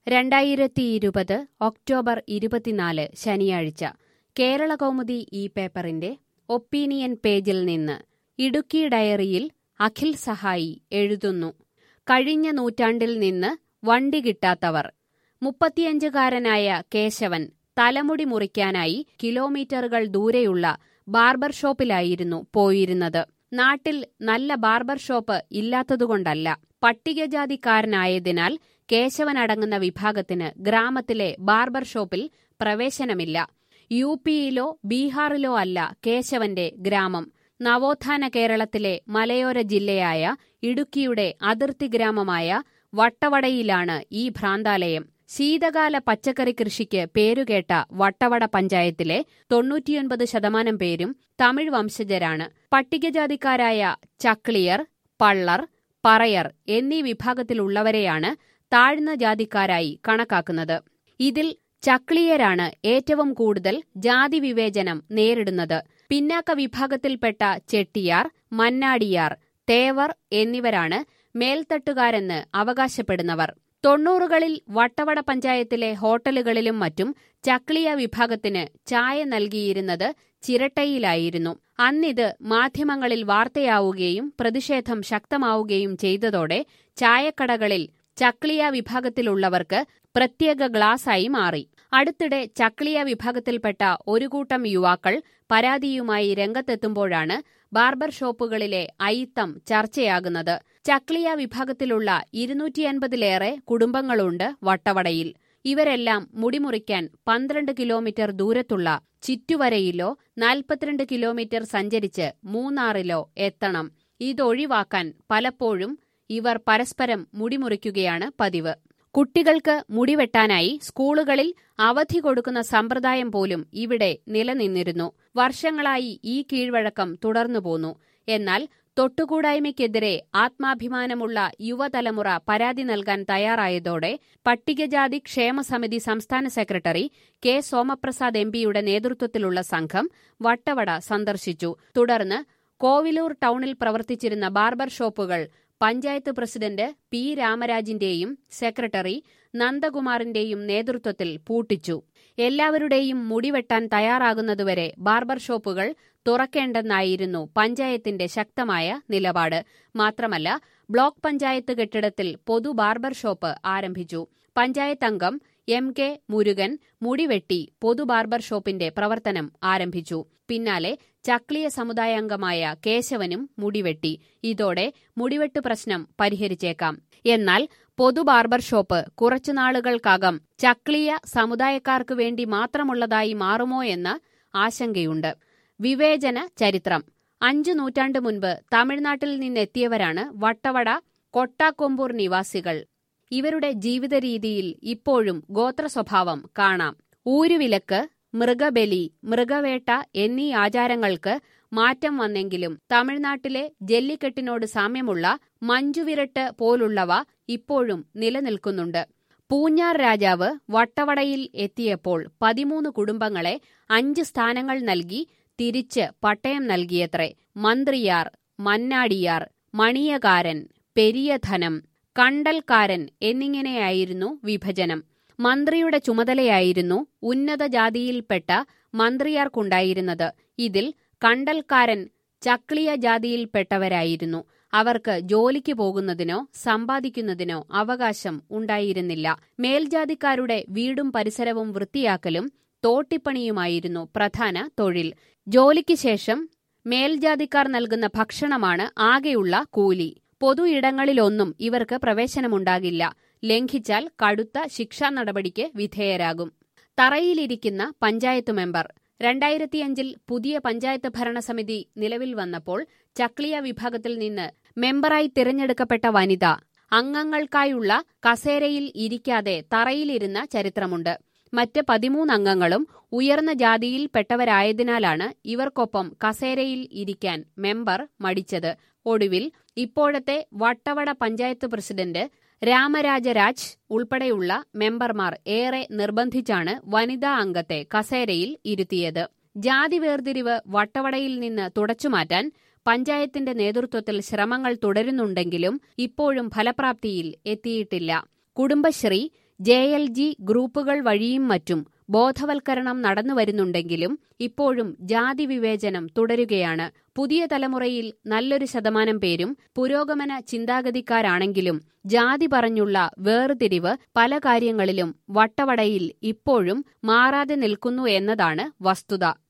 രണ്ടായിരത്തി ഇരുപത് ഒക്ടോബർ ഇരുപത്തിനാല് ശനിയാഴ്ച കേരള കൗമുദി ഈ പേപ്പറിന്റെ ഒപ്പീനിയൻ പേജിൽ നിന്ന് ഇടുക്കി ഡയറിയിൽ അഖിൽ സഹായി എഴുതുന്നു കഴിഞ്ഞ നൂറ്റാണ്ടിൽ നിന്ന് വണ്ടി കിട്ടാത്തവർ മുപ്പത്തിയഞ്ചുകാരനായ കേശവൻ തലമുടി മുറിക്കാനായി കിലോമീറ്ററുകൾ ദൂരെയുള്ള ബാർബർ ഷോപ്പിലായിരുന്നു പോയിരുന്നത് നാട്ടിൽ നല്ല ബാർബർ ഷോപ്പ് ഇല്ലാത്തതുകൊണ്ടല്ല പട്ടികജാതിക്കാരനായതിനാൽ കേശവനടങ്ങുന്ന വിഭാഗത്തിന് ഗ്രാമത്തിലെ ബാർബർ ഷോപ്പിൽ പ്രവേശനമില്ല യു പിയിലോ ബീഹാറിലോ അല്ല കേശവന്റെ ഗ്രാമം നവോത്ഥാന കേരളത്തിലെ മലയോര ജില്ലയായ ഇടുക്കിയുടെ അതിർത്തി ഗ്രാമമായ വട്ടവടയിലാണ് ഈ ഭ്രാന്താലയം ശീതകാല പച്ചക്കറി കൃഷിക്ക് പേരുകേട്ട വട്ടവട പഞ്ചായത്തിലെ തൊണ്ണൂറ്റിയൊൻപത് ശതമാനം പേരും തമിഴ് വംശജരാണ് പട്ടികജാതിക്കാരായ ചക്ലിയർ പള്ളർ പറയർ എന്നീ വിഭാഗത്തിലുള്ളവരെയാണ് താഴ്ന്ന ജാതിക്കാരായി കണക്കാക്കുന്നത് ഇതിൽ ചക്ലിയരാണ് ഏറ്റവും കൂടുതൽ ജാതി വിവേചനം നേരിടുന്നത് പിന്നാക്ക വിഭാഗത്തിൽപ്പെട്ട ചെട്ടിയാർ മന്നാടിയാർ തേവർ എന്നിവരാണ് മേൽത്തട്ടുകാരെന്ന് അവകാശപ്പെടുന്നവർ തൊണ്ണൂറുകളിൽ വട്ടവട പഞ്ചായത്തിലെ ഹോട്ടലുകളിലും മറ്റും ചക്ലിയ വിഭാഗത്തിന് ചായ നൽകിയിരുന്നത് ചിരട്ടയിലായിരുന്നു അന്നിത് മാധ്യമങ്ങളിൽ വാർത്തയാവുകയും പ്രതിഷേധം ശക്തമാവുകയും ചെയ്തതോടെ ചായക്കടകളിൽ ചക്ലിയ വിഭാഗത്തിലുള്ളവർക്ക് പ്രത്യേക ഗ്ലാസായി മാറി അടുത്തിടെ ചക്ലിയ വിഭാഗത്തിൽപ്പെട്ട ഒരു കൂട്ടം യുവാക്കൾ പരാതിയുമായി രംഗത്തെത്തുമ്പോഴാണ് ബാർബർ ഷോപ്പുകളിലെ അയിത്തം ചർച്ചയാകുന്നത് ചക്ലിയ വിഭാഗത്തിലുള്ള ഇരുന്നൂറ്റിയൻപതിലേറെ കുടുംബങ്ങളുണ്ട് വട്ടവടയിൽ ഇവരെല്ലാം മുടിമുറിക്കാൻ പന്ത്രണ്ട് കിലോമീറ്റർ ദൂരത്തുള്ള ചിറ്റുവരയിലോ നാൽപ്പത്തിരണ്ട് കിലോമീറ്റർ സഞ്ചരിച്ച് മൂന്നാറിലോ എത്തണം ഇതൊഴിവാക്കാൻ പലപ്പോഴും ഇവർ പരസ്പരം മുടിമുറിക്കുകയാണ് പതിവ് കുട്ടികൾക്ക് മുടിവെട്ടാനായി സ്കൂളുകളിൽ അവധി കൊടുക്കുന്ന സമ്പ്രദായം പോലും ഇവിടെ നിലനിന്നിരുന്നു വർഷങ്ങളായി ഈ കീഴ്വഴക്കം തുടർന്നുപോന്നു എന്നാൽ തൊട്ടുകൂടായ്മയ്ക്കെതിരെ ആത്മാഭിമാനമുള്ള യുവതലമുറ പരാതി നൽകാൻ തയ്യാറായതോടെ പട്ടികജാതി ക്ഷേമസമിതി സംസ്ഥാന സെക്രട്ടറി കെ സോമപ്രസാദ് എംപിയുടെ നേതൃത്വത്തിലുള്ള സംഘം വട്ടവട സന്ദർശിച്ചു തുടർന്ന് കോവിലൂർ ടൗണിൽ പ്രവർത്തിച്ചിരുന്ന ബാർബർ ഷോപ്പുകൾ പഞ്ചായത്ത് പ്രസിഡന്റ് പി രാമരാജിന്റെയും സെക്രട്ടറി നന്ദകുമാറിന്റെയും നേതൃത്വത്തിൽ പൂട്ടിച്ചു എല്ലാവരുടെയും മുടിവെട്ടാൻ തയ്യാറാകുന്നതുവരെ ബാർബർ ഷോപ്പുകൾ തുറക്കേണ്ടെന്നായിരുന്നു പഞ്ചായത്തിന്റെ ശക്തമായ നിലപാട് മാത്രമല്ല ബ്ലോക്ക് പഞ്ചായത്ത് കെട്ടിടത്തിൽ പൊതു ബാർബർ ഷോപ്പ് ആരംഭിച്ചു പഞ്ചായത്ത് അംഗം എം കെ മുരുകൻ മുടിവെട്ടി പൊതു ബാർബർ ഷോപ്പിന്റെ പ്രവർത്തനം ആരംഭിച്ചു പിന്നാലെ ചക്ലിയ സമുദായാംഗമായ കേശവനും മുടിവെട്ടി ഇതോടെ മുടിവെട്ട് പ്രശ്നം പരിഹരിച്ചേക്കാം എന്നാൽ പൊതു ബാർബർ ഷോപ്പ് കുറച്ചുനാളുകൾക്കകം ചക്ലിയ സമുദായക്കാർക്ക് വേണ്ടി മാത്രമുള്ളതായി മാറുമോ എന്ന ആശങ്കയുണ്ട് വിവേചന ചരിത്രം അഞ്ചു നൂറ്റാണ്ട് മുൻപ് തമിഴ്നാട്ടിൽ നിന്നെത്തിയവരാണ് വട്ടവട കൊട്ടാക്കൊമ്പൂർ നിവാസികൾ ഇവരുടെ ജീവിതരീതിയിൽ ഇപ്പോഴും ഗോത്ര സ്വഭാവം കാണാം ഊരുവിലക്ക് മൃഗബലി മൃഗവേട്ട എന്നീ ആചാരങ്ങൾക്ക് മാറ്റം വന്നെങ്കിലും തമിഴ്നാട്ടിലെ ജല്ലിക്കെട്ടിനോട് സാമ്യമുള്ള മഞ്ചുവിരട്ട് പോലുള്ളവ ഇപ്പോഴും നിലനിൽക്കുന്നുണ്ട് പൂഞ്ഞാർ രാജാവ് വട്ടവടയിൽ എത്തിയപ്പോൾ പതിമൂന്ന് കുടുംബങ്ങളെ അഞ്ച് സ്ഥാനങ്ങൾ നൽകി തിരിച്ച് പട്ടയം നൽകിയത്രേ മന്ത്രിയാർ മന്നാടിയാർ മണിയകാരൻ പെരിയധനം കണ്ടൽക്കാരൻ എന്നിങ്ങനെയായിരുന്നു വിഭജനം മന്ത്രിയുടെ ചുമതലയായിരുന്നു ഉന്നത ജാതിയിൽപ്പെട്ട മന്ത്രിയാർക്കുണ്ടായിരുന്നത് ഇതിൽ കണ്ടൽക്കാരൻ ചക്ലിയ ജാതിയിൽപ്പെട്ടവരായിരുന്നു അവർക്ക് ജോലിക്ക് പോകുന്നതിനോ സമ്പാദിക്കുന്നതിനോ അവകാശം ഉണ്ടായിരുന്നില്ല മേൽജാതിക്കാരുടെ വീടും പരിസരവും വൃത്തിയാക്കലും തോട്ടിപ്പണിയുമായിരുന്നു പ്രധാന തൊഴിൽ ജോലിക്ക് ശേഷം മേൽജാതിക്കാർ നൽകുന്ന ഭക്ഷണമാണ് ആകെയുള്ള കൂലി പൊതു ഇടങ്ങളിലൊന്നും ഇവർക്ക് പ്രവേശനമുണ്ടാകില്ല ലംഘിച്ചാൽ കടുത്ത ശിക്ഷാ നടപടിക്ക് വിധേയരാകും തറയിലിരിക്കുന്ന പഞ്ചായത്ത് മെമ്പർ രണ്ടായിരത്തിയഞ്ചിൽ പുതിയ പഞ്ചായത്ത് ഭരണസമിതി നിലവിൽ വന്നപ്പോൾ ചക്ലിയ വിഭാഗത്തിൽ നിന്ന് മെമ്പറായി തിരഞ്ഞെടുക്കപ്പെട്ട വനിത അംഗങ്ങൾക്കായുള്ള കസേരയിൽ ഇരിക്കാതെ തറയിലിരുന്ന ചരിത്രമുണ്ട് മറ്റ് പതിമൂന്ന് അംഗങ്ങളും ഉയർന്ന ജാതിയിൽപ്പെട്ടവരായതിനാലാണ് ഇവർക്കൊപ്പം കസേരയിൽ ഇരിക്കാൻ മെമ്പർ മടിച്ചത് ഒടുവിൽ ഇപ്പോഴത്തെ വട്ടവട പഞ്ചായത്ത് പ്രസിഡന്റ് രാമരാജരാജ് ഉൾപ്പെടെയുള്ള മെമ്പർമാർ ഏറെ നിർബന്ധിച്ചാണ് വനിതാ അംഗത്തെ കസേരയിൽ ഇരുത്തിയത് ജാതി വേർതിരിവ് വട്ടവടയിൽ നിന്ന് തുടച്ചുമാറ്റാൻ പഞ്ചായത്തിന്റെ നേതൃത്വത്തിൽ ശ്രമങ്ങൾ തുടരുന്നുണ്ടെങ്കിലും ഇപ്പോഴും ഫലപ്രാപ്തിയിൽ എത്തിയിട്ടില്ല കുടുംബശ്രീ ജെ എൽ ജി ഗ്രൂപ്പുകൾ വഴിയും മറ്റും ബോധവൽക്കരണം നടന്നുവരുന്നുണ്ടെങ്കിലും ഇപ്പോഴും ജാതി വിവേചനം തുടരുകയാണ് പുതിയ തലമുറയിൽ നല്ലൊരു ശതമാനം പേരും പുരോഗമന ചിന്താഗതിക്കാരാണെങ്കിലും ജാതി പറഞ്ഞുള്ള വേർതിരിവ് പല കാര്യങ്ങളിലും വട്ടവടയിൽ ഇപ്പോഴും മാറാതെ നിൽക്കുന്നു എന്നതാണ് വസ്തുത